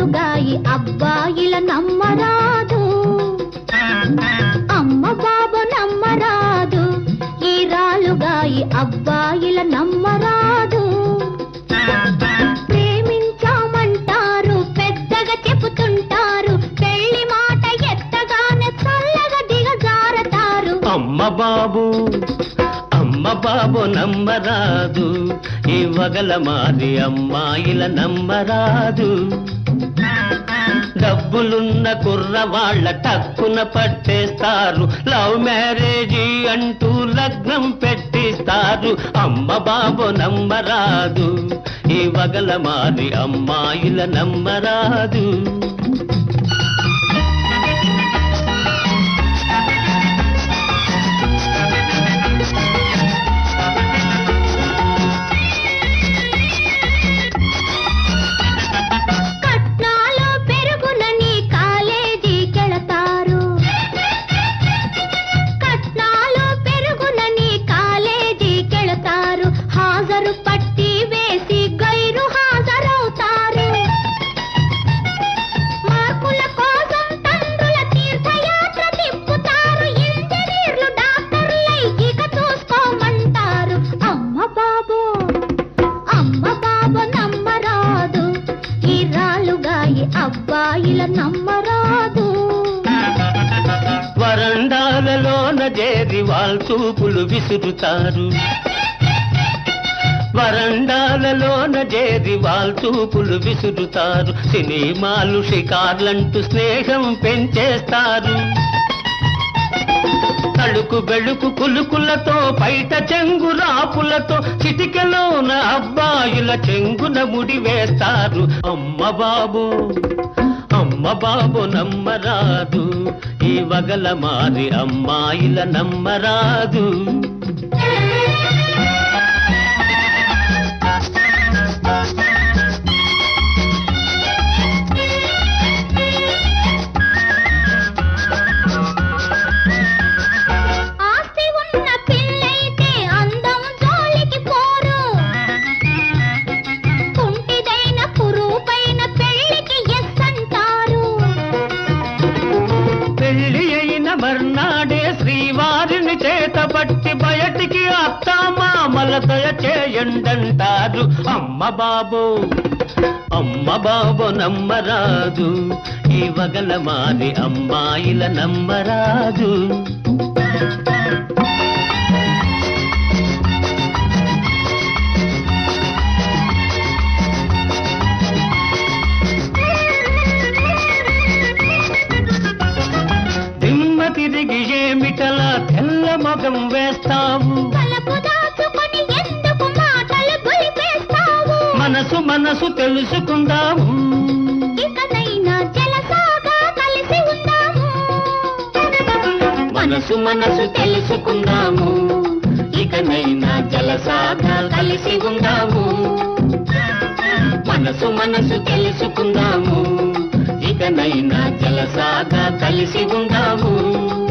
రాలుగాయి అబ్బాయిల నమ్మరాదు అమ్మ బాబు నమ్మరాదు ఈ రాలుగాయి అబ్బాయిల నమ్మరాదు ప్రేమించామంటారు పెద్దగా చెబుతుంటారు పెళ్లి మాట ఎత్తగానే చల్లగా దిగజారతారు అమ్మ బాబు అమ్మ బాబు నమ్మరాదు ఈ వగల మాది అమ్మాయిల నమ్మరాదు డబ్బులున్న కుర్రవాళ్ళ టక్కున పట్టేస్తారు లవ్ మ్యారేజీ అంటూ లగ్నం పెట్టిస్తారు అమ్మ బాబు నమ్మరాదు ఈ వగల మాది అమ్మాయిల నమ్మరాదు కట్నాలు పెరుగునని కాలేజీకెళతారు కట్నాలు పెరుగునని కాలేజీకెళతారు హాజరు పట్టి వేసి గైరు హాజరవుతారు మార్కుల కోసం తండ్రుల తీర్థయాత్ర తిప్పుతారు ఇంజనీర్లు డాక్టర్లై ఇక చూసుకోమంటారు అమ్మ బాబు అమ్మ బాబు నమ్మరాదు ఈ రాలుగాయి అబ్బాయిల నమ్మరాదు వరండాలలోన చేరి వాళ్ళ చూపులు విసురుతారు వరండాలలోన చేరి వాళ్ళ చూపులు విసురుతారు సినిమాలు షికార్లంటూ స్నేహం పెంచేస్తారు తడుకు బెడుకు కులుకులతో బయట చెంగు రాపులతో చిటికెలోన అబ్బాయిల చెంగున ముడి వేస్తారు అమ్మ బాబు అమ్మ బాబు నమ్మరాదు ఈ వగల మారి అమ్మాయిల నమ్మరాదు ఆస్తి ఉన్న పిల్లైతే అందం జోలికి పోరు కుంటిదైన కురూపైన పెళ్లికి ఎస్ అంటారు పెళ్లి అయిన మర్నాడే శ్రీవారిని చేతబట్టి బయటికి అత్త మామల దయ చేయండంటారు అమ్మ బాబు అమ్మ బాబు నమ్మరాదు ఈ వగల మాది అమ్మాయిల నమ్మరాదు దిమ్మ తిరిగి ఏమిటలా తెల్ల మొగం వేస్తావు తలపు దాచుకొని ఎందుకు మాటలు గులిపేస్తావు మనసు మనసు తెలుసుకుందాము ఇకనైనా జలసాగా కలిసి ఉందాము మనసు మనసు తెలుసుకుందాము ఇకనైనా జలసాగా కలిసి ఉందాము మనసు మనసు తెలుసుకుందాము ఇకనైనా జలసాగా కలిసి ఉందాము